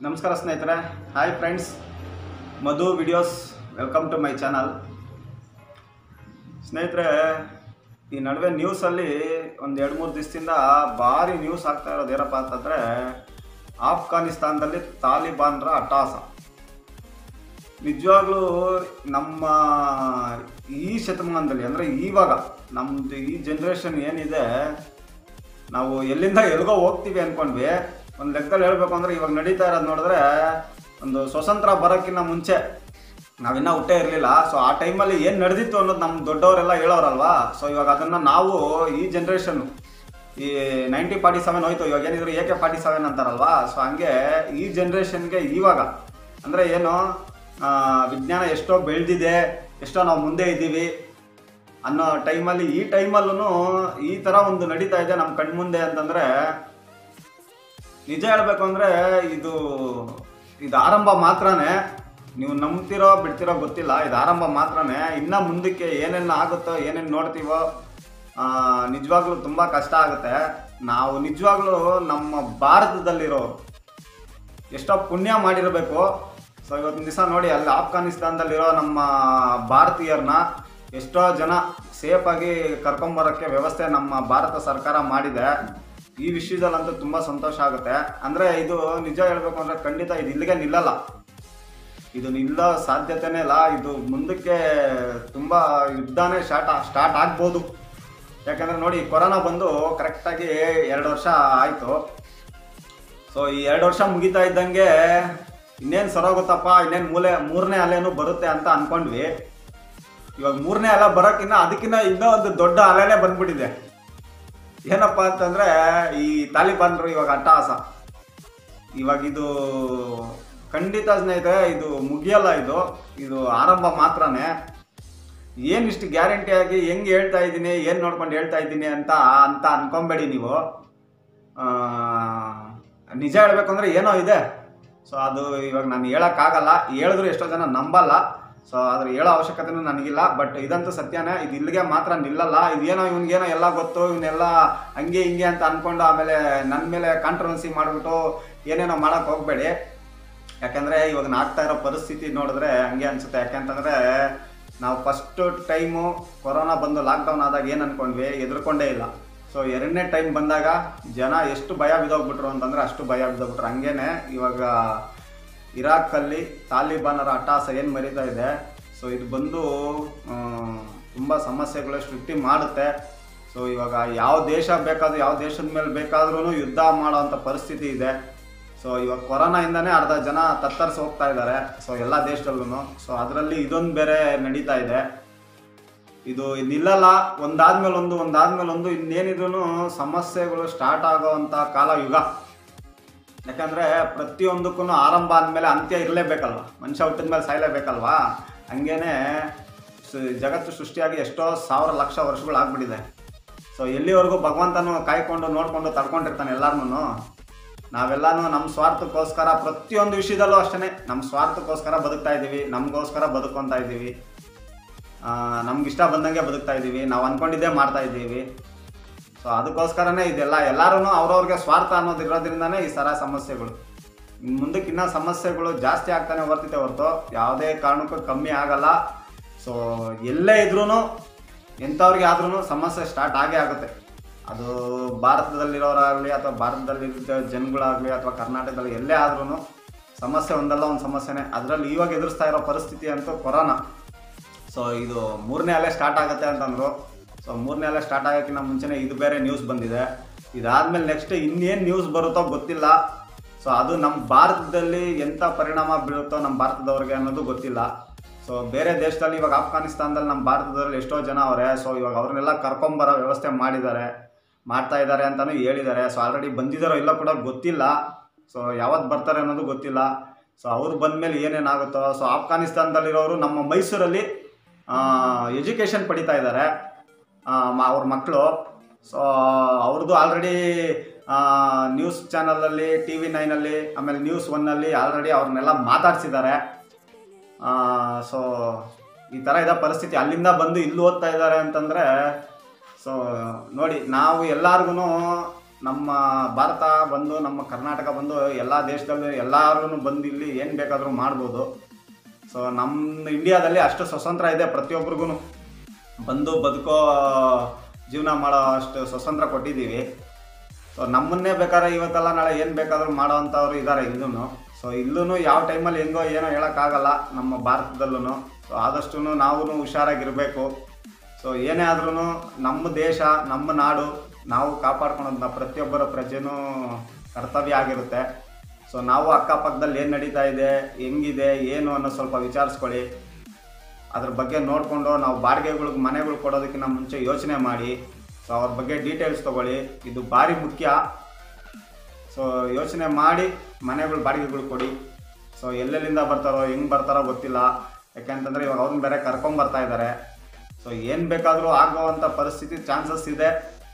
ನಮಸ್ಕಾರ ಸ್ನೇಹಿತರೆ hi friends Madhu videos welcome to my channel ಸ್ನೇಹಿತರೆ ಈ ನಡುವೆ ನ್ಯೂಸಲ್ಲಿ ಒಂದು ಎರಡು ಮೂರು ದಿವಸದಿಂದ ಭಾರಿ ನ್ಯೂಸ್ ಆಗ್ತಾ ಇರೋದು ಏನಪ್ಪ ಅಂತಂದರೆ ಆಫ್ಘಾನಿಸ್ತಾನದಲ್ಲಿ ತಾಲಿಬಾನ್ರ ಅಟ್ಟಹಾಸ ನಿಜವಾಗ್ಲೂ ನಮ್ಮ ಈ ಶತಮಾನದಲ್ಲಿ ಅಂದರೆ ಇವಾಗ ನಮ್ಮದು ಈ ಜನ್ರೇಷನ್ ಏನಿದೆ ನಾವು ಎಲ್ಲಿಂದ ಎಲ್ಗೋ ಹೋಗ್ತೀವಿ ಅನ್ಕೊಂಡ್ವಿ ಒಂದು ಲೆಕ್ಕದಲ್ಲಿ ಹೇಳ್ಬೇಕು ಅಂದ್ರೆ ಇವಾಗ ನಡೀತಾ ಇರೋದು ನೋಡಿದ್ರೆ ಒಂದು ಸ್ವತಂತ್ರ ಬರೋಕ್ಕಿಂತ ಮುಂಚೆ ನಾವಿನ್ನ ಹುಟ್ಟೇ ಇರಲಿಲ್ಲ ಸೊ ಆ ಟೈಮಲ್ಲಿ ಏನು ನಡೆದಿತ್ತು ಅನ್ನೋದು ನಮ್ಮ ದೊಡ್ಡವರೆಲ್ಲ ಹೇಳೋರಲ್ವಾ ಸೊ ಇವಾಗ ಅದನ್ನು ನಾವು ಈ ಜನ್ರೇಷನ್ನು ಈ ನೈಂಟಿ ಫಾರ್ಟಿ ಸೆವೆನ್ ಹೋಯ್ತು ಇವಾಗ ಏನಿದ್ರು ಎ ಕೆ ಫಾರ್ಟಿ ಸೆವೆನ್ ಅಂತಾರಲ್ವಾ ಸೊ ಹಂಗೆ ಈ ಜನ್ರೇಷನ್ಗೆ ಇವಾಗ ಅಂದರೆ ಏನು ಆ, ವಿಜ್ಞಾನ ಎಷ್ಟೋ ಬೆಳೆದಿದೆ ಎಷ್ಟೋ ನಾವು ಮುಂದೆ ಇದ್ದೀವಿ ಅನ್ನೋ ಟೈಮಲ್ಲಿ ಈ ಟೈಮಲ್ಲೂ ಈ ಥರ ಒಂದು ನಡೀತಾ ಇದೆ ನಮ್ಮ ಕಣ್ಮುಂದೆ ಅಂತಂದರೆ ನಿಜ ಹೇಳಬೇಕು ಅಂದರೆ ಇದು ಇದು ಆರಂಭ ಮಾತ್ರನೇ ನೀವು ನಂಬ್ತಿರೋ ಬಿಡ್ತಿರೋ ಗೊತ್ತಿಲ್ಲ ಇದು ಆರಂಭ ಮಾತ್ರನೇ ಇನ್ನು ಮುಂದಕ್ಕೆ ಏನೇನು ಆಗುತ್ತೋ ಏನೇನು ನೋಡ್ತೀವೋ ಆ, ನಿಜವಾಗ್ಲೂ ತುಂಬ ಕಷ್ಟ ಆಗುತ್ತೆ ನಾವು ನಿಜವಾಗ್ಲೂ ನಮ್ಮ ಭಾರತದಲ್ಲಿರೋರು ಎಷ್ಟೋ ಪುಣ್ಯ ಮಾಡಿರಬೇಕು ಸೊ ಇವತ್ತಿನ ದಿವಸ ನೋಡಿ ಅಲ್ಲಿ ಆಫ್ಘಾನಿಸ್ತಾನದಲ್ಲಿರೋ ನಮ್ಮ ಭಾರತೀಯರನ್ನ ಎಷ್ಟೋ ಜನ ಸೇಫಾಗಿ ಕರ್ಕೊಂಬರೋಕ್ಕೆ ವ್ಯವಸ್ಥೆ ನಮ್ಮ ಭಾರತ ಸರ್ಕಾರ ಮಾಡಿದೆ ಈ ವಿಷಯದಲ್ಲಂತೂ ತುಂಬ ಸಂತೋಷ ಆಗುತ್ತೆ ಅಂದರೆ ಇದು ನಿಜ ಹೇಳಬೇಕು ಅಂದರೆ ಖಂಡಿತ ಇದು ಇಲ್ಲಿಗೆ ನಿಲ್ಲಲ್ಲ ಇದು ನಿಲ್ಲೋ ಸಾಧ್ಯತೆನೇ ಇಲ್ಲ ಇದು ಮುಂದಕ್ಕೆ ತುಂಬ ಯುದ್ಧನೇ ಸ್ಟಾರ್ಟ್ ಸ್ಟಾರ್ಟ್ ಆಗ್ಬೋದು ಯಾಕಂದರೆ ನೋಡಿ ಕೊರೋನಾ ಬಂದು ಕರೆಕ್ಟಾಗಿ ಎರಡು ವರ್ಷ ಆಯಿತು ಸೊ ಈ ಎರಡು ವರ್ಷ ಮುಗಿತಾ ಇದ್ದಂಗೆ ಇನ್ನೇನು ಸರೋಗುತ್ತಪ್ಪ ಇನ್ನೇನು ಮೂಲೆ ಮೂರನೇ ಅಲೆನೂ ಬರುತ್ತೆ ಅಂತ ಅನ್ಕೊಂಡ್ವಿ ಇವಾಗ ಮೂರನೇ ಅಲೆ ಬರೋಕ್ಕಿನ್ನ ಅದಕ್ಕಿಂತ ಇನ್ನೂ ಒಂದು ದೊಡ್ಡ ಅಲೆನೇ ಬಂದ್ಬಿಟ್ಟಿದೆ ಏನಪ್ಪ ಅಂತಂದ್ರೆ ಈ ತಾಲಿಬಾನ್ರು ಇವಾಗ ಅಟ್ಟಹಾಸ ಇವಾಗ ಇದು ಖಂಡಿತ ಸ್ನೇಹಿತರೆ ಇದು ಮುಗಿಯಲ್ಲ ಇದು ಇದು ಆರಂಭ ಮಾತ್ರನೇ ಏನಿಷ್ಟು ಗ್ಯಾರಂಟಿಯಾಗಿ ಹೆಂಗೆ ಹೇಳ್ತಾ ಇದ್ದೀನಿ ಏನು ನೋಡ್ಕೊಂಡು ಹೇಳ್ತಾ ಇದ್ದೀನಿ ಅಂತ ಅಂತ ಅನ್ಕೊಂಬೇಡಿ ನೀವು ಆ, ನಿಜ ಹೇಳ್ಬೇಕು ಅಂದ್ರೆ ಏನೋ ಇದೆ ಸೊ ಅದು ಇವಾಗ ನಾನು ಹೇಳೋಕ್ಕಾಗಲ್ಲ ಹೇಳಿದ್ರು ಎಷ್ಟೋ ಜನ ನಂಬಲ್ಲ ಸೊ ಅದ್ರ ಹೇಳೋ ಅವಶ್ಯಕತೆನೂ ನನಗಿಲ್ಲ ಬಟ್ ಇದಂತೂ ಸತ್ಯನೇ ಇದು ಇಲ್ಲಿಗೆ ಮಾತ್ರ ನಿಲ್ಲಲ್ಲ ಇದೇನೋ ಇವ್ನಿಗೇನೋ ಎಲ್ಲ ಗೊತ್ತು ಇವನ್ನೆಲ್ಲ ಹಂಗೆ ಹಿಂಗೆ ಅಂತ ಅನ್ಕೊಂಡು ಆಮೇಲೆ ನನ್ನ ಮೇಲೆ ಕಾಂಟ್ರವರ್ಸಿ ಮಾಡಿಬಿಟ್ಟು ಏನೇನೋ ಮಾಡೋಕೆ ಹೋಗಬೇಡಿ ಯಾಕಂದರೆ ಇವಾಗ ಆಗ್ತಾ ಇರೋ ಪರಿಸ್ಥಿತಿ ನೋಡಿದ್ರೆ ಹಂಗೆ ಅನ್ಸುತ್ತೆ ಯಾಕೆಂತಂದರೆ ನಾವು ಫಸ್ಟ್ ಟೈಮು ಕೊರೋನಾ ಬಂದು ಲಾಕ್ಡೌನ್ ಆದಾಗ ಏನು ಅನ್ಕೊಂಡ್ವಿ ಎದುರ್ಕೊಂಡೇ ಇಲ್ಲ ಸೊ ಎರಡನೇ ಟೈಮ್ ಬಂದಾಗ ಜನ ಎಷ್ಟು ಭಯ ಬಿದ್ದೋಗ್ಬಿಟ್ರು ಅಂತಂದರೆ ಅಷ್ಟು ಭಯ ಬಿದ್ದೋಗ್ಬಿಟ್ರು ಹಂಗೇನೆ ಇವಾಗ ಇರಾಕಲ್ಲಿ ತಾಲಿಬಾನರ ಅಟ್ಟಹಾಸ ಏನು ಮರೀತಾ ಇದೆ ಸೊ ಇದು ಬಂದು ತುಂಬ ಸಮಸ್ಯೆಗಳು ಸೃಷ್ಟಿ ಮಾಡುತ್ತೆ ಸೊ ಇವಾಗ ಯಾವ ದೇಶ ಬೇಕಾದ್ರೂ ಯಾವ ದೇಶದ ಮೇಲೆ ಬೇಕಾದ್ರೂ ಯುದ್ಧ ಮಾಡೋವಂಥ ಪರಿಸ್ಥಿತಿ ಇದೆ ಸೊ ಇವಾಗ ಕೊರೋನಾಯಿಂದನೇ ಅರ್ಧ ಜನ ತತ್ತರಿಸಿ ಹೋಗ್ತಾ ಇದ್ದಾರೆ ಸೊ ಎಲ್ಲ ದೇಶದಲ್ಲೂ ಸೊ ಅದರಲ್ಲಿ ಇದೊಂದು ಬೇರೆ ನಡೀತಾ ಇದೆ ಇದು ನಿಲ್ಲಲ್ಲ ಒಂದಾದ್ಮೇಲೆ ಒಂದು ಒಂದಾದ್ಮೇಲೆ ಒಂದು ಇನ್ನೇನಿದ್ರು ಸಮಸ್ಯೆಗಳು ಸ್ಟಾರ್ಟ್ ಆಗೋವಂಥ ಕಾಲ ಯುಗ ಯಾಕಂದ್ರೆ ಪ್ರತಿಯೊಂದಕ್ಕೂ ಆರಂಭ ಆದಮೇಲೆ ಅಂತ್ಯ ಇರಲೇಬೇಕಲ್ವ ಮನುಷ್ಯ ಹುಟ್ಟಿದ ಮೇಲೆ ಸಾಯಲೇಬೇಕಲ್ವಾ ಹಂಗೇನೆ ಸ- ಜಗತ್ತು ಸೃಷ್ಟಿಯಾಗಿ ಎಷ್ಟೋ ಸಾವಿರ ಲಕ್ಷ ವರ್ಷಗಳು ಆಗ್ಬಿಟ್ಟಿದೆ ಸೊ ಎಲ್ಲಿವರೆಗೂ ಭಗವಂತನು ಕಾಯ್ಕೊಂಡು ನೋಡ್ಕೊಂಡು ತಡ್ಕೊಂಡಿರ್ತಾನೆ ಎಲ್ಲಾರ್ನೂ ನಾವೆಲ್ಲಾನು ನಮ್ಮ ಸ್ವಾರ್ಥಕ್ಕೋಸ್ಕರ ಪ್ರತಿಯೊಂದು ವಿಷಯದಲ್ಲೂ ಅಷ್ಟೇ ನಮ್ಮ ಸ್ವಾರ್ಥಕ್ಕೋಸ್ಕರ ಬದುಕ್ತಾ ಇದ್ದೀವಿ ನಮಗೋಸ್ಕರ ಬದುಕೊಂತ ಇದ್ದೀವಿ ನಮ್ಗೆ ಇಷ್ಟ ಬಂದಂಗೆ ಬದುಕ್ತಾ ಇದ್ದೀವಿ ನಾವು ಅಂದ್ಕೊಂಡಿದ್ದೇ ಮಾಡ್ತಾ ಇದ್ದೀವಿ ಸೊ ಅದಕ್ಕೋಸ್ಕರನೇ ಇದೆಲ್ಲ ಎಲ್ಲರೂ ಅವ್ರವ್ರಿಗೆ ಸ್ವಾರ್ಥ ಅನ್ನೋದು ಇರೋದ್ರಿಂದನೇ ಈ ಥರ ಸಮಸ್ಯೆಗಳು ಇನ್ನು ಮುಂದಕ್ಕೆ ಇನ್ನೂ ಸಮಸ್ಯೆಗಳು ಜಾಸ್ತಿ ಆಗ್ತಾನೆ ಬರ್ತಿದೆ ಹೊರತು ಯಾವುದೇ ಕಾರಣಕ್ಕೂ ಕಮ್ಮಿ ಆಗಲ್ಲ ಸೊ ಎಲ್ಲೇ ಇದ್ರೂ ಎಂಥವ್ರಿಗೆ ಆದ್ರೂ ಸಮಸ್ಯೆ ಸ್ಟಾರ್ಟ್ ಆಗೇ ಆಗುತ್ತೆ ಅದು ಭಾರತದಲ್ಲಿರೋರಾಗಲಿ ಅಥವಾ ಭಾರತದಲ್ಲಿದ್ದ ಜನಗಳಾಗಲಿ ಅಥವಾ ಕರ್ನಾಟಕದಲ್ಲಿ ಎಲ್ಲೇ ಆದ್ರೂ ಸಮಸ್ಯೆ ಒಂದಲ್ಲ ಒಂದು ಸಮಸ್ಯೆನೇ ಅದರಲ್ಲಿ ಇವಾಗ ಎದುರಿಸ್ತಾ ಇರೋ ಪರಿಸ್ಥಿತಿ ಅಂತೂ ಕೊರೋನಾ ಸೊ ಇದು ಮೂರನೇ ಅಲೆ ಸ್ಟಾರ್ಟ್ ಆಗುತ್ತೆ ಅಂತಂದರು ಸೊ ಮೂರನೇ ಅಲೆ ಸ್ಟಾರ್ಟ್ ಆಗೋಕ್ಕಿಂತ ಮುಂಚೆನೇ ಇದು ಬೇರೆ ನ್ಯೂಸ್ ಬಂದಿದೆ ಇದಾದ್ಮೇಲೆ ನೆಕ್ಸ್ಟ್ ಇನ್ನೇನು ನ್ಯೂಸ್ ಬರುತ್ತೋ ಗೊತ್ತಿಲ್ಲ ಸೊ ಅದು ನಮ್ಮ ಭಾರತದಲ್ಲಿ ಎಂಥ ಪರಿಣಾಮ ಬೀಳುತ್ತೋ ನಮ್ಮ ಭಾರತದವ್ರಿಗೆ ಅನ್ನೋದು ಗೊತ್ತಿಲ್ಲ ಸೊ ಬೇರೆ ದೇಶದಲ್ಲಿ ಇವಾಗ ಆಫ್ಘಾನಿಸ್ತಾನದಲ್ಲಿ ನಮ್ಮ ಭಾರತದಲ್ಲಿ ಎಷ್ಟೋ ಜನ ಅವರೇ ಸೊ ಇವಾಗ ಅವ್ರನ್ನೆಲ್ಲ ಕರ್ಕೊಂಬರೋ ವ್ಯವಸ್ಥೆ ಮಾಡಿದ್ದಾರೆ ಮಾಡ್ತಾ ಇದ್ದಾರೆ ಅಂತಲೂ ಹೇಳಿದ್ದಾರೆ ಸೊ ಆಲ್ರೆಡಿ ಬಂದಿದ್ದಾರೋ ಇಲ್ಲ ಕೂಡ ಗೊತ್ತಿಲ್ಲ ಸೊ ಯಾವತ್ತು ಬರ್ತಾರೆ ಅನ್ನೋದು ಗೊತ್ತಿಲ್ಲ ಸೊ ಅವ್ರು ಬಂದಮೇಲೆ ಏನೇನಾಗುತ್ತೋ ಸೊ ಆಫ್ಘಾನಿಸ್ತಾನದಲ್ಲಿರೋರು ನಮ್ಮ ಮೈಸೂರಲ್ಲಿ ಎಜುಕೇಷನ್ ಪಡಿತಾ ಇದ್ದಾರೆ ಅವ್ರ ಮಕ್ಕಳು ಸೊ ಅವ್ರದ್ದು ಆಲ್ರೆಡಿ ನ್ಯೂಸ್ ಚಾನಲಲ್ಲಿ ಟಿ ವಿ ನೈನಲ್ಲಿ ಆಮೇಲೆ ನ್ಯೂಸ್ ಒನ್ನಲ್ಲಿ ಆಲ್ರೆಡಿ ಅವ್ರನ್ನೆಲ್ಲ ಮಾತಾಡ್ಸಿದ್ದಾರೆ ಸೊ ಈ ಥರ ಇದೆ ಪರಿಸ್ಥಿತಿ ಅಲ್ಲಿಂದ ಬಂದು ಇಲ್ಲಿ ಓದ್ತಾ ಇದ್ದಾರೆ ಅಂತಂದರೆ ಸೊ ನೋಡಿ ನಾವು ಎಲ್ಲಾರ್ಗು ನಮ್ಮ ಭಾರತ ಬಂದು ನಮ್ಮ ಕರ್ನಾಟಕ ಬಂದು ಎಲ್ಲ ದೇಶದಲ್ಲಿ ಎಲ್ಲರೂ ಬಂದು ಇಲ್ಲಿ ಏನು ಬೇಕಾದರೂ ಮಾಡ್ಬೋದು ಸೊ ನಮ್ಮ ಇಂಡಿಯಾದಲ್ಲಿ ಅಷ್ಟು ಸ್ವತಂತ್ರ ಇದೆ ಪ್ರತಿಯೊಬ್ಬರಿಗೂ ಬಂದು ಬದುಕೋ ಜೀವನ ಮಾಡೋ ಅಷ್ಟು ಸ್ವತಂತ್ರ ಕೊಟ್ಟಿದ್ದೀವಿ ಸೊ ನಮ್ಮನ್ನೇ ಬೇಕಾದ್ರೆ ಇವತ್ತೆಲ್ಲ ನಾಳೆ ಏನು ಬೇಕಾದರೂ ಮಾಡೋ ಅಂಥವ್ರು ಇದ್ದಾರೆ ಇಲ್ಲೂ ಸೊ ಇಲ್ಲೂ ಯಾವ ಟೈಮಲ್ಲಿ ಹೆಂಗೋ ಏನೋ ಹೇಳೋಕ್ಕಾಗಲ್ಲ ನಮ್ಮ ಭಾರತದಲ್ಲೂ ಸೊ ಆದಷ್ಟು ನಾವು ಹುಷಾರಾಗಿರಬೇಕು ಸೊ ಏನೇ ಆದ್ರೂ ನಮ್ಮ ದೇಶ ನಮ್ಮ ನಾಡು ನಾವು ಕಾಪಾಡ್ಕೊಳೋದನ್ನ ಪ್ರತಿಯೊಬ್ಬರ ಪ್ರಜೆನೂ ಕರ್ತವ್ಯ ಆಗಿರುತ್ತೆ ಸೊ ನಾವು ಅಕ್ಕಪಕ್ಕದಲ್ಲಿ ಏನು ನಡೀತಾ ಇದೆ ಹೆಂಗಿದೆ ಏನು ಅನ್ನೋ ಸ್ವಲ್ಪ ವಿಚಾರಿಸ್ಕೊಳ್ಳಿ ಅದ್ರ ಬಗ್ಗೆ ನೋಡಿಕೊಂಡು ನಾವು ಬಾಡಿಗೆಗಳಿಗೆ ಮನೆಗಳು ಕೊಡೋದಕ್ಕಿಂತ ಮುಂಚೆ ಯೋಚನೆ ಮಾಡಿ ಸೊ ಅವ್ರ ಬಗ್ಗೆ ಡೀಟೇಲ್ಸ್ ತೊಗೊಳ್ಳಿ ಇದು ಭಾರಿ ಮುಖ್ಯ ಸೊ ಯೋಚನೆ ಮಾಡಿ ಮನೆಗಳು ಬಾಡಿಗೆಗಳು ಕೊಡಿ ಸೊ ಎಲ್ಲೆಲ್ಲಿಂದ ಬರ್ತಾರೋ ಹೆಂಗೆ ಬರ್ತಾರೋ ಗೊತ್ತಿಲ್ಲ ಯಾಕೆಂತಂದರೆ ಇವಾಗ ಅವ್ರನ್ನ ಬೇರೆ ಕರ್ಕೊಂಬರ್ತಾ ಇದ್ದಾರೆ ಸೊ ಏನು ಬೇಕಾದರೂ ಆಗುವಂಥ ಪರಿಸ್ಥಿತಿ ಚಾನ್ಸಸ್ ಇದೆ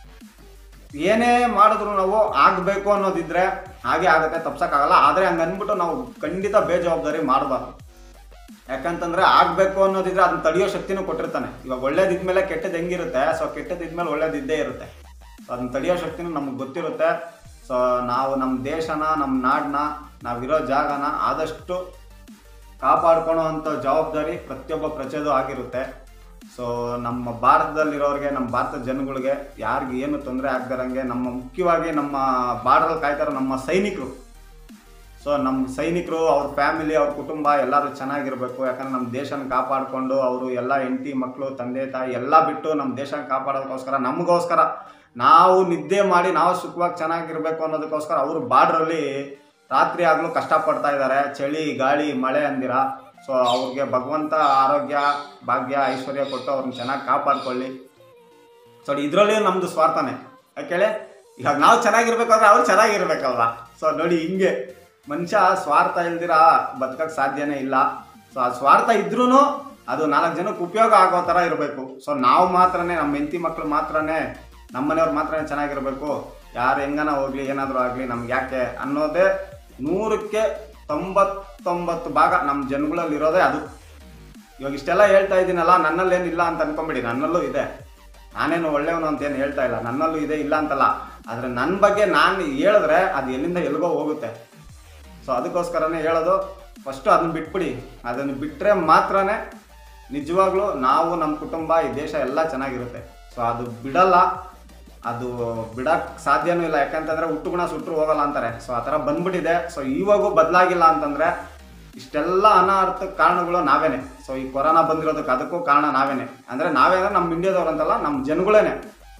ಏನೇ ಮಾಡಿದ್ರು ನಾವು ಆಗಬೇಕು ಅನ್ನೋದಿದ್ರೆ ಹಾಗೆ ಆಗುತ್ತೆ ತಪ್ಸಕ್ಕಾಗಲ್ಲ ಆದರೆ ಹಂಗೆ ಅಂದ್ಬಿಟ್ಟು ನಾವು ಖಂಡಿತ ಬೇಜವಾಬ್ದಾರಿ ಮಾಡಬಾರ್ದು ಯಾಕಂತಂದ್ರೆ ಆಗಬೇಕು ಅನ್ನೋದಿದ್ರೆ ಅದನ್ನ ತಡೆಯೋ ಶಕ್ತಿನೂ ಕೊಟ್ಟಿರ್ತಾನೆ ಇವಾಗ ಒಳ್ಳೇದಿದ್ಮೇಲೆ ಕೆಟ್ಟದ್ದು ಹೆಂಗಿರುತ್ತೆ ಸೊ ಕೆಟ್ಟದಿದ್ಮೇಲೆ ಒಳ್ಳೇದಿದ್ದೇ ಇರುತ್ತೆ ಸೊ ಅದನ್ನ ತಡೆಯೋ ಶಕ್ತಿನೂ ನಮಗೆ ಗೊತ್ತಿರುತ್ತೆ ಸೊ ನಾವು ನಮ್ಮ ದೇಶನ ನಮ್ಮ ನಾಡನ್ನ ನಾವಿರೋ ಜಾಗನ ಆದಷ್ಟು ಕಾಪಾಡ್ಕೊಳೋ ಅಂಥ ಜವಾಬ್ದಾರಿ ಪ್ರತಿಯೊಬ್ಬ ಪ್ರಜೆದು ಆಗಿರುತ್ತೆ ಸೊ ನಮ್ಮ ಭಾರತದಲ್ಲಿರೋರಿಗೆ ನಮ್ಮ ಭಾರತದ ಜನಗಳಿಗೆ ಯಾರಿಗೆ ಏನು ತೊಂದರೆ ಆಗ್ದಿರಂಗೆ ನಮ್ಮ ಮುಖ್ಯವಾಗಿ ನಮ್ಮ ಬಾರ್ಡರ್ ಕಾಯ್ತಾರೋ ನಮ್ಮ ಸೈನಿಕರು ಸೊ ನಮ್ಮ ಸೈನಿಕರು ಅವ್ರ ಫ್ಯಾಮಿಲಿ ಅವ್ರ ಕುಟುಂಬ ಎಲ್ಲರೂ ಚೆನ್ನಾಗಿರ್ಬೇಕು ಯಾಕಂದ್ರೆ ನಮ್ಮ ದೇಶನ ಕಾಪಾಡಿಕೊಂಡು ಅವರು ಎಲ್ಲ ಹೆಂಡತಿ ಮಕ್ಕಳು ತಂದೆ ತಾಯಿ ಎಲ್ಲ ಬಿಟ್ಟು ನಮ್ಮ ದೇಶನ ಕಾಪಾಡೋದಕ್ಕೋಸ್ಕರ ನಮಗೋಸ್ಕರ ನಾವು ನಿದ್ದೆ ಮಾಡಿ ನಾವು ಸುಖವಾಗಿ ಚೆನ್ನಾಗಿರ್ಬೇಕು ಅನ್ನೋದಕ್ಕೋಸ್ಕರ ಅವರು ಬಾರ್ಡ್ರಲ್ಲಿ ರಾತ್ರಿ ಆಗಲೂ ಕಷ್ಟಪಡ್ತಾ ಇದ್ದಾರೆ ಚಳಿ ಗಾಳಿ ಮಳೆ ಅಂದಿರ ಸೊ ಅವ್ರಿಗೆ ಭಗವಂತ ಆರೋಗ್ಯ ಭಾಗ್ಯ ಐಶ್ವರ್ಯ ಕೊಟ್ಟು ಅವ್ರನ್ನ ಚೆನ್ನಾಗಿ ಕಾಪಾಡ್ಕೊಳ್ಳಿ ಸೊ ಇದರಲ್ಲಿ ನಮ್ಮದು ಸ್ವಾರ್ಥನೇ ಯಾಕೇಳಿ ಇವಾಗ ನಾವು ಚೆನ್ನಾಗಿರ್ಬೇಕಾದ್ರೆ ಅವ್ರು ಚೆನ್ನಾಗಿರ್ಬೇಕಲ್ವಾ ಸೊ ನೋಡಿ ಹಿಂಗೆ ಮನುಷ್ಯ ಸ್ವಾರ್ಥ ಇಲ್ದಿರ ಬದುಕಕ್ಕೆ ಸಾಧ್ಯನೇ ಇಲ್ಲ ಸೊ ಆ ಸ್ವಾರ್ಥ ಇದ್ರೂ ಅದು ನಾಲ್ಕು ಜನಕ್ಕೆ ಉಪಯೋಗ ಆಗೋ ಥರ ಇರಬೇಕು ಸೊ ನಾವು ಮಾತ್ರನೇ ನಮ್ಮ ಹೆಂಡತಿ ಮಕ್ಕಳು ಮಾತ್ರನೇ ನಮ್ಮ ಮನೆಯವ್ರು ಮಾತ್ರನೇ ಚೆನ್ನಾಗಿರಬೇಕು ಯಾರು ಹೆಂಗನ ಹೋಗ್ಲಿ ಏನಾದರೂ ಆಗಲಿ ನಮ್ಗೆ ಯಾಕೆ ಅನ್ನೋದೇ ನೂರಕ್ಕೆ ತೊಂಬತ್ತೊಂಬತ್ತು ಭಾಗ ನಮ್ಮ ಜನಗಳಲ್ಲಿ ಇರೋದೇ ಅದು ಇವಾಗ ಇಷ್ಟೆಲ್ಲ ಹೇಳ್ತಾ ಇದ್ದೀನಲ್ಲ ನನ್ನಲ್ಲಿ ಏನಿಲ್ಲ ಅಂತ ಅನ್ಕೊಂಬಿಡಿ ನನ್ನಲ್ಲೂ ಇದೆ ನಾನೇನು ಒಳ್ಳೆಯವನು ಅಂತ ಏನು ಹೇಳ್ತಾ ಇಲ್ಲ ನನ್ನಲ್ಲೂ ಇದೆ ಇಲ್ಲ ಅಂತಲ್ಲ ಆದರೆ ನನ್ನ ಬಗ್ಗೆ ನಾನು ಹೇಳಿದ್ರೆ ಅದು ಎಲ್ಲಿಂದ ಎಲ್ಗೋ ಹೋಗುತ್ತೆ ಸೊ ಅದಕ್ಕೋಸ್ಕರನೇ ಹೇಳೋದು ಫಸ್ಟು ಅದನ್ನ ಬಿಟ್ಬಿಡಿ ಅದನ್ನು ಬಿಟ್ಟರೆ ಮಾತ್ರನೇ ನಿಜವಾಗ್ಲೂ ನಾವು ನಮ್ಮ ಕುಟುಂಬ ಈ ದೇಶ ಎಲ್ಲ ಚೆನ್ನಾಗಿರುತ್ತೆ ಸೊ ಅದು ಬಿಡಲ್ಲ ಅದು ಬಿಡಕ್ಕೆ ಸಾಧ್ಯನೂ ಇಲ್ಲ ಯಾಕಂತಂದ್ರೆ ಹುಟ್ಟು ಗುಣ ಸುಟ್ಟರು ಹೋಗಲ್ಲ ಅಂತಾರೆ ಸೊ ಆ ಥರ ಬಂದ್ಬಿಟ್ಟಿದೆ ಸೊ ಇವಾಗೂ ಬದಲಾಗಿಲ್ಲ ಅಂತಂದರೆ ಇಷ್ಟೆಲ್ಲ ಅನಾರ್ಥಕ್ಕೆ ಕಾರಣಗಳು ನಾವೇನೆ ಸೊ ಈ ಕೊರೋನಾ ಬಂದಿರೋದಕ್ಕೆ ಅದಕ್ಕೂ ಕಾರಣ ನಾವೇನೆ ಅಂದರೆ ನಾವೇ ಅಂದ್ರೆ ನಮ್ಮ ಇಂಡಿಯಾದವ್ರು ಅಂತಲ್ಲ ನಮ್ಮ ಜನಗಳೇನೆ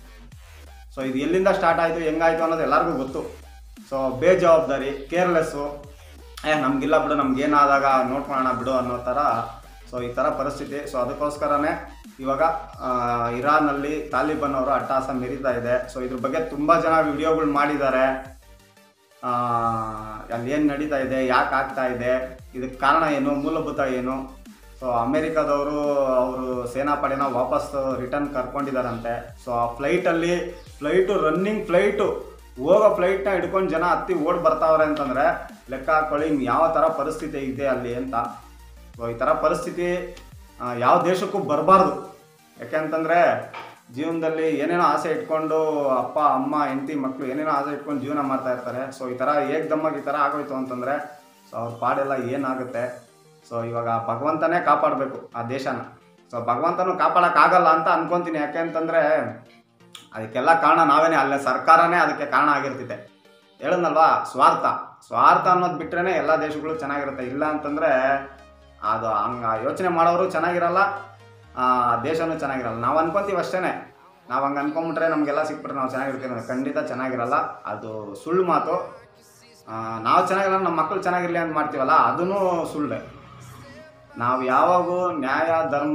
ಸೊ ಇದು ಎಲ್ಲಿಂದ ಸ್ಟಾರ್ಟ್ ಆಯಿತು ಹೆಂಗಾಯ್ತು ಅನ್ನೋದು ಎಲ್ಲರಿಗೂ ಗೊತ್ತು ಸೊ ಬೇಜವಾಬ್ದಾರಿ ಕೇರ್ಲೆಸ್ಸು ಏ ನಮಗಿಲ್ಲ ಬಿಡು ನಮ್ಗೆ ಏನಾದಾಗ ನೋಡ್ಕೊಳ್ಳೋಣ ಬಿಡು ಅನ್ನೋ ಥರ ಸೊ ಈ ಥರ ಪರಿಸ್ಥಿತಿ ಸೊ ಅದಕ್ಕೋಸ್ಕರನೇ ಇವಾಗ ಆ, ಇರಾನಲ್ಲಿ ತಾಲಿಬಾನ್ ಅವರು ಅಟ್ಟಹಾಸ ಮೆರೀತಾ ಇದೆ ಸೊ ಇದ್ರ ಬಗ್ಗೆ ತುಂಬ ಜನ ವಿಡಿಯೋಗಳು ಮಾಡಿದ್ದಾರೆ ಆ, ಅಲ್ಲಿ ಏನು ನಡೀತಾ ಇದೆ ಯಾಕೆ ಆಗ್ತಾ ಇದೆ ಇದಕ್ಕೆ ಕಾರಣ ಏನು ಮೂಲಭೂತ ಏನು ಸೊ ಅಮೇರಿಕಾದವರು ಅವರು ಸೇನಾಪಡೆನ ವಾಪಸ್ ರಿಟರ್ನ್ ಕರ್ಕೊಂಡಿದ್ದಾರಂತೆ ಸೊ ಆ ಫ್ಲೈಟಲ್ಲಿ ಫ್ಲೈಟು ರನ್ನಿಂಗ್ ಫ್ಲೈಟು ಹೋಗೋ ಫ್ಲೈಟ್ನ ಹಿಡ್ಕೊಂಡು ಜನ ಹತ್ತಿ ಓಡ್ ಬರ್ತಾವ್ರೆ ಅಂತಂದರೆ ಲೆಕ್ಕ ಹಾಕೊಳ್ಳಿ ಇನ್ನು ಯಾವ ಥರ ಪರಿಸ್ಥಿತಿ ಇದೆ ಅಲ್ಲಿ ಅಂತ ಸೊ ಈ ಥರ ಪರಿಸ್ಥಿತಿ ಆ, ಯಾವ ದೇಶಕ್ಕೂ ಬರಬಾರ್ದು ಯಾಕೆಂತಂದರೆ ಜೀವನದಲ್ಲಿ ಏನೇನೋ ಆಸೆ ಇಟ್ಕೊಂಡು ಅಪ್ಪ ಅಮ್ಮ ಹೆಂಡತಿ ಮಕ್ಕಳು ಏನೇನೋ ಆಸೆ ಇಟ್ಕೊಂಡು ಜೀವನ ಮಾಡ್ತಾ ಇರ್ತಾರೆ ಸೊ ಈ ಥರ ಏಕ್ದಮ್ಮಾಗಿ ಈ ಥರ ಆಗೋಯ್ತು ಅಂತಂದರೆ ಸೊ ಅವ್ರ ಪಾಡೆಲ್ಲ ಏನಾಗುತ್ತೆ ಸೊ ಇವಾಗ ಭಗವಂತನೇ ಕಾಪಾಡಬೇಕು ಆ ದೇಶನ ಸೊ ಭಗವಂತನೂ ಕಾಪಾಡೋಕ್ಕಾಗಲ್ಲ ಅಂತ ಅನ್ಕೊಂತೀನಿ ಯಾಕೆ ಅಂತಂದರೆ ಅದಕ್ಕೆಲ್ಲ ಕಾರಣ ನಾವೇನೆ ಅಲ್ಲೇ ಸರ್ಕಾರನೇ ಅದಕ್ಕೆ ಕಾರಣ ಆಗಿರ್ತಿದೆ ಹೇಳದ್ನಲ್ವಾ ಸ್ವಾರ್ಥ ಸ್ವಾರ್ಥ ಅನ್ನೋದು ಬಿಟ್ರೆ ಎಲ್ಲ ದೇಶಗಳು ಚೆನ್ನಾಗಿರುತ್ತೆ ಇಲ್ಲ ಅಂತಂದರೆ ಅದು ಹಂಗೆ ಯೋಚನೆ ಮಾಡೋರು ಚೆನ್ನಾಗಿರಲ್ಲ ಆ, ದೇಶನೂ ಚೆನ್ನಾಗಿರಲ್ಲ ನಾವು ಅನ್ಕೊಂತೀವಿ ಅಷ್ಟೇ ನಾವು ಹಂಗೆ ಅನ್ಕೊಂಬಿಟ್ರೆ ನಮಗೆಲ್ಲ ಸಿಕ್ಬಿಟ್ರೆ ನಾವು ಚೆನ್ನಾಗಿರ್ತೀವಿ ಅನ್ನೋದು ಖಂಡಿತ ಚೆನ್ನಾಗಿರಲ್ಲ ಅದು ಸುಳ್ಳು ಮಾತು ಆ, ನಾವು ಚೆನ್ನಾಗಿರಲ್ಲ ನಮ್ಮ ಮಕ್ಕಳು ಚೆನ್ನಾಗಿರಲಿ ಅಂತ ಮಾಡ್ತೀವಲ್ಲ ಅದೂ ಸುಳ್ಳೆ ನಾವು ಯಾವಾಗೂ ನ್ಯಾಯ ಧರ್ಮ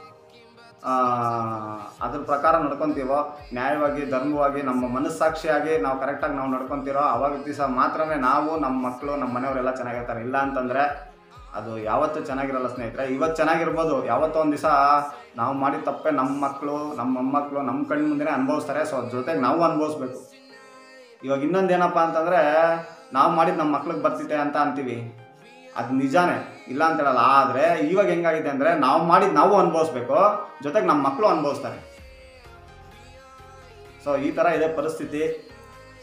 ಆ, ಅದ್ರ ಪ್ರಕಾರ ನಡ್ಕೊತೀವೋ ನ್ಯಾಯವಾಗಿ ಧರ್ಮವಾಗಿ ನಮ್ಮ ಮನಸ್ಸಾಕ್ಷಿಯಾಗಿ ನಾವು ಕರೆಕ್ಟಾಗಿ ನಾವು ನಡ್ಕೊತೀರೋ ಅವಾಗ ದಿವಸ ಮಾತ್ರನೇ ನಾವು ನಮ್ಮ ಮಕ್ಕಳು ನಮ್ಮ ಮನೆಯವರೆಲ್ಲ ಚೆನ್ನಾಗಿರ್ತಾರೆ ಇಲ್ಲ ಅಂತಂದರೆ ಅದು ಯಾವತ್ತೂ ಚೆನ್ನಾಗಿರಲ್ಲ ಸ್ನೇಹಿತರೆ ಇವತ್ತು ಚೆನ್ನಾಗಿರ್ಬೋದು ಯಾವತ್ತೋ ಒಂದು ದಿವಸ ನಾವು ಮಾಡಿದ ತಪ್ಪೆ ನಮ್ಮ ಮಕ್ಕಳು ನಮ್ಮ ಮೊಮ್ಮಕ್ಕಳು ನಮ್ಮ ಕಣ್ಣು ಮುಂದೆನೇ ಅನುಭವಿಸ್ತಾರೆ ಸೊ ಅದ್ರ ಜೊತೆಗೆ ನಾವು ಅನುಭವಿಸ್ಬೇಕು ಇವಾಗ ಇನ್ನೊಂದು ಏನಪ್ಪ ಅಂತಂದರೆ ನಾವು ಮಾಡಿದ ನಮ್ಮ ಮಕ್ಳಿಗೆ ಬರ್ತಿದೆ ಅಂತ ಅಂತೀವಿ ಅದು ನಿಜಾನೇ ಇಲ್ಲ ಅಂತ ಹೇಳಲ್ಲ ಆದರೆ ಇವಾಗ ಹೆಂಗಾಗಿದೆ ಅಂದರೆ ನಾವು ಮಾಡಿದ ನಾವು ಅನುಭವಿಸ್ಬೇಕು ಜೊತೆಗೆ ನಮ್ಮ ಮಕ್ಕಳು ಅನುಭವಿಸ್ತಾರೆ ಸೊ ಈ ಥರ ಇದೆ ಪರಿಸ್ಥಿತಿ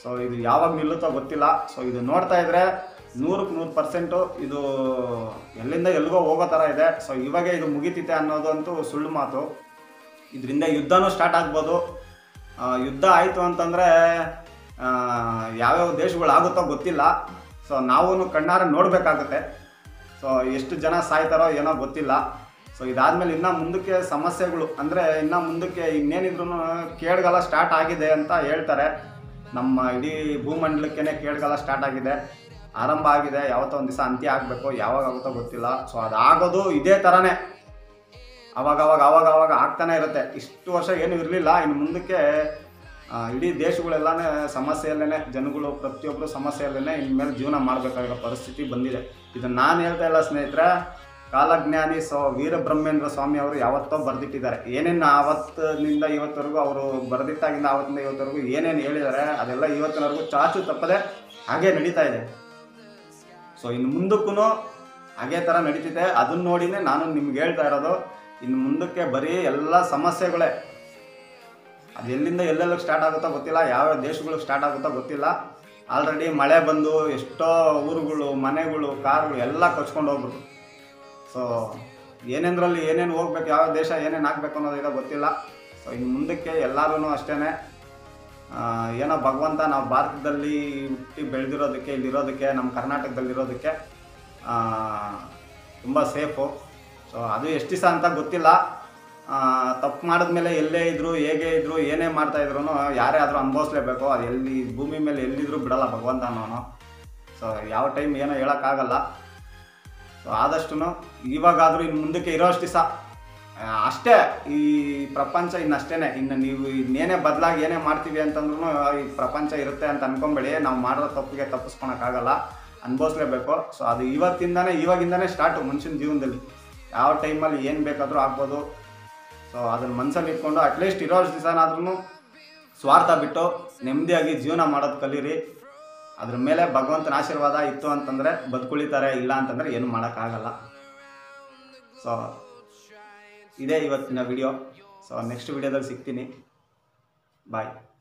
ಸೊ ಇದು ಯಾವಾಗ ನಿಲ್ಲುತ್ತೋ ಗೊತ್ತಿಲ್ಲ ಸೊ ಇದು ನೋಡ್ತಾ ಇದ್ರೆ ನೂರಕ್ಕೆ ನೂರು ಪರ್ಸೆಂಟು ಇದು ಎಲ್ಲಿಂದ ಎಲ್ಲಿಗೋ ಹೋಗೋ ಥರ ಇದೆ ಸೊ ಇವಾಗೆ ಇದು ಮುಗಿತಿತೆ ಅನ್ನೋದಂತೂ ಸುಳ್ಳು ಮಾತು ಇದರಿಂದ ಯುದ್ಧನೂ ಸ್ಟಾರ್ಟ್ ಆಗ್ಬೋದು ಆ, ಯುದ್ಧ ಆಯಿತು ಅಂತಂದರೆ ಯಾವ್ಯಾವ ದೇಶಗಳಾಗುತ್ತೋ ಗೊತ್ತಿಲ್ಲ ಸೊ ನಾವು ಕಣ್ಣಾರೆ ನೋಡಬೇಕಾಗುತ್ತೆ ಸೊ ಎಷ್ಟು ಜನ ಸಾಯ್ತಾರೋ ಏನೋ ಗೊತ್ತಿಲ್ಲ ಸೊ ಇದಾದ್ಮೇಲೆ ಇನ್ನು ಮುಂದಕ್ಕೆ ಸಮಸ್ಯೆಗಳು ಅಂದರೆ ಇನ್ನು ಮುಂದಕ್ಕೆ ಇನ್ನೇನಿದ್ರು ಕೇಡ್ಗಾಲ ಸ್ಟಾರ್ಟ್ ಆಗಿದೆ ಅಂತ ಹೇಳ್ತಾರೆ ನಮ್ಮ ಇಡೀ ಭೂಮಂಡಲಕ್ಕೇ ಕೇಡ್ಗಾಲ ಸ್ಟಾರ್ಟ್ ಆಗಿದೆ ಆರಂಭ ಆಗಿದೆ ಯಾವತ್ತೋ ಒಂದು ದಿವಸ ಅಂತ್ಯ ಆಗಬೇಕು ಯಾವಾಗ ಆಗುತ್ತೋ ಗೊತ್ತಿಲ್ಲ ಸೊ ಅದಾಗೋದು ಇದೇ ಥರನೇ ಅವಾಗ ಅವಾಗ ಅವಾಗ ಅವಾಗ ಆಗ್ತಾನೆ ಇರುತ್ತೆ ಇಷ್ಟು ವರ್ಷ ಏನೂ ಇರಲಿಲ್ಲ ಇನ್ನು ಮುಂದಕ್ಕೆ ಆ, ಇಡೀ ದೇಶಗಳೆಲ್ಲನೇ ಸಮಸ್ಯೆಯಲ್ಲೇ ಜನಗಳು ಪ್ರತಿಯೊಬ್ಬರು ಸಮಸ್ಯೆಯಲ್ಲೇ ಇನ್ಮೇಲೆ ಜೀವನ ಮಾಡಬೇಕಾಗಿರೋ ಪರಿಸ್ಥಿತಿ ಬಂದಿದೆ ಇದನ್ನು ನಾನು ಹೇಳ್ತಾ ಇಲ್ಲ ಸ್ನೇಹಿತರೆ ಕಾಲಜ್ಞಾನಿ ಸೊ ವೀರಬ್ರಹ್ಮೇಂದ್ರ ಸ್ವಾಮಿ ಅವರು ಯಾವತ್ತೋ ಬರೆದಿಟ್ಟಿದ್ದಾರೆ ಏನೇನು ಆವತ್ತಿನಿಂದ ಇವತ್ತವರೆಗೂ ಅವರು ಬರೆದಿಟ್ಟಾಗಿಂದ ಆವತ್ತಿಂದ ಇವತ್ತವರೆಗೂ ಏನೇನು ಹೇಳಿದ್ದಾರೆ ಅದೆಲ್ಲ ಇವತ್ತಿನವರೆಗೂ ಚಾಚು ತಪ್ಪದೆ ಹಾಗೆ ನಡೀತಾ ಇದೆ ಸೊ ಇನ್ನು ಮುಂದಕ್ಕೂ ಹಾಗೆ ಥರ ನಡೀತಿದೆ ಅದನ್ನ ನೋಡಿನೇ ನಾನು ನಿಮ್ಗೆ ಹೇಳ್ತಾ ಇರೋದು ಇನ್ನು ಮುಂದಕ್ಕೆ ಬರೀ ಎಲ್ಲ ಸಮಸ್ಯೆಗಳೇ ಅದು ಎಲ್ಲಿಂದ ಎಲ್ಲೆಲ್ಲ ಸ್ಟಾರ್ಟ್ ಆಗುತ್ತೋ ಗೊತ್ತಿಲ್ಲ ಯಾವ ದೇಶಗಳಿಗೆ ಸ್ಟಾರ್ಟ್ ಆಗುತ್ತೋ ಗೊತ್ತಿಲ್ಲ ಆಲ್ರೆಡಿ ಮಳೆ ಬಂದು ಎಷ್ಟೋ ಊರುಗಳು ಮನೆಗಳು ಕಾರ್ಗಳು ಎಲ್ಲ ಕೊಚ್ಕೊಂಡು ಹೋಗ್ಬಿಟ್ಟು ಸೊ ಏನೇಂದ್ರಲ್ಲಿ ಏನೇನು ಹೋಗ್ಬೇಕು ಯಾವ ದೇಶ ಏನೇನು ಹಾಕ್ಬೇಕು ಅನ್ನೋದೀಗ ಗೊತ್ತಿಲ್ಲ ಸೊ ಇನ್ನು ಮುಂದಕ್ಕೆ ಎಲ್ಲರೂ ಅಷ್ಟೇ ಏನೋ ಭಗವಂತ ನಾವು ಭಾರತದಲ್ಲಿ ಹುಟ್ಟಿ ಬೆಳೆದಿರೋದಕ್ಕೆ ಇಲ್ಲಿರೋದಕ್ಕೆ ನಮ್ಮ ಕರ್ನಾಟಕದಲ್ಲಿರೋದಕ್ಕೆ ತುಂಬ ಸೇಫು ಸೊ ಅದು ಎಷ್ಟು ದಿವಸ ಅಂತ ಗೊತ್ತಿಲ್ಲ ತಪ್ಪು ಮಾಡಿದ್ಮೇಲೆ ಎಲ್ಲೇ ಇದ್ರು ಹೇಗೆ ಇದ್ರು ಏನೇ ಮಾಡ್ತಾ ಇದ್ರು ಯಾರೇ ಆದರೂ ಅನುಭವಿಸ್ಲೇಬೇಕು ಅದು ಎಲ್ಲಿ ಭೂಮಿ ಮೇಲೆ ಎಲ್ಲಿದ್ರು ಬಿಡಲ್ಲ ಭಗವಂತ ಅನ್ನೋನು ಸೊ ಯಾವ ಟೈಮ್ ಏನೋ ಹೇಳೋಕ್ಕಾಗಲ್ಲ ಸೊ ಆದಷ್ಟು ಇವಾಗಾದರೂ ಇನ್ನು ಮುಂದಕ್ಕೆ ಇರೋಷ್ಟು ದಿವಸ ಅಷ್ಟೇ ಈ ಪ್ರಪಂಚ ಇನ್ನಷ್ಟೇ ಇನ್ನು ನೀವು ಇನ್ನೇನೇ ಬದಲಾಗಿ ಏನೇ ಮಾಡ್ತೀವಿ ಅಂತಂದ್ರೂ ಈ ಪ್ರಪಂಚ ಇರುತ್ತೆ ಅಂತ ಅನ್ಕೊಂಬೇಡಿ ನಾವು ಮಾಡೋ ತಪ್ಪಿಗೆ ತಪ್ಪಿಸ್ಕೊಳಕ್ಕಾಗಲ್ಲ ಅನುಭವಿಸ್ಲೇಬೇಕು ಸೊ ಅದು ಇವತ್ತಿಂದಾನೇ ಇವಾಗಿಂದಾನೇ ಸ್ಟಾರ್ಟು ಮನುಷ್ಯನ ಜೀವನದಲ್ಲಿ ಯಾವ ಟೈಮಲ್ಲಿ ಏನು ಬೇಕಾದರೂ ಆಗ್ಬೋದು ಸೊ ಅದನ್ನ ಮನಸ್ಸಲ್ಲಿ ಇಟ್ಕೊಂಡು ಅಟ್ಲೀಸ್ಟ್ ಇರೋಷ್ಟು ದಿವಸನಾದ್ರೂ ಸ್ವಾರ್ಥ ಬಿಟ್ಟು ನೆಮ್ಮದಿಯಾಗಿ ಜೀವನ ಮಾಡೋದು ಕಲೀರಿ ಅದ್ರ ಮೇಲೆ ಭಗವಂತನ ಆಶೀರ್ವಾದ ಇತ್ತು ಅಂತಂದರೆ ಬದುಕುಳಿತಾರೆ ಇಲ್ಲ ಅಂತಂದರೆ ಏನು ಮಾಡೋಕ್ಕಾಗಲ್ಲ ಸೊ ಇದೇ ಇವತ್ತಿನ ವಿಡಿಯೋ ಸೊ ನೆಕ್ಸ್ಟ್ ವಿಡಿಯೋದಲ್ಲಿ ಸಿಗ್ತೀನಿ ಬಾಯ್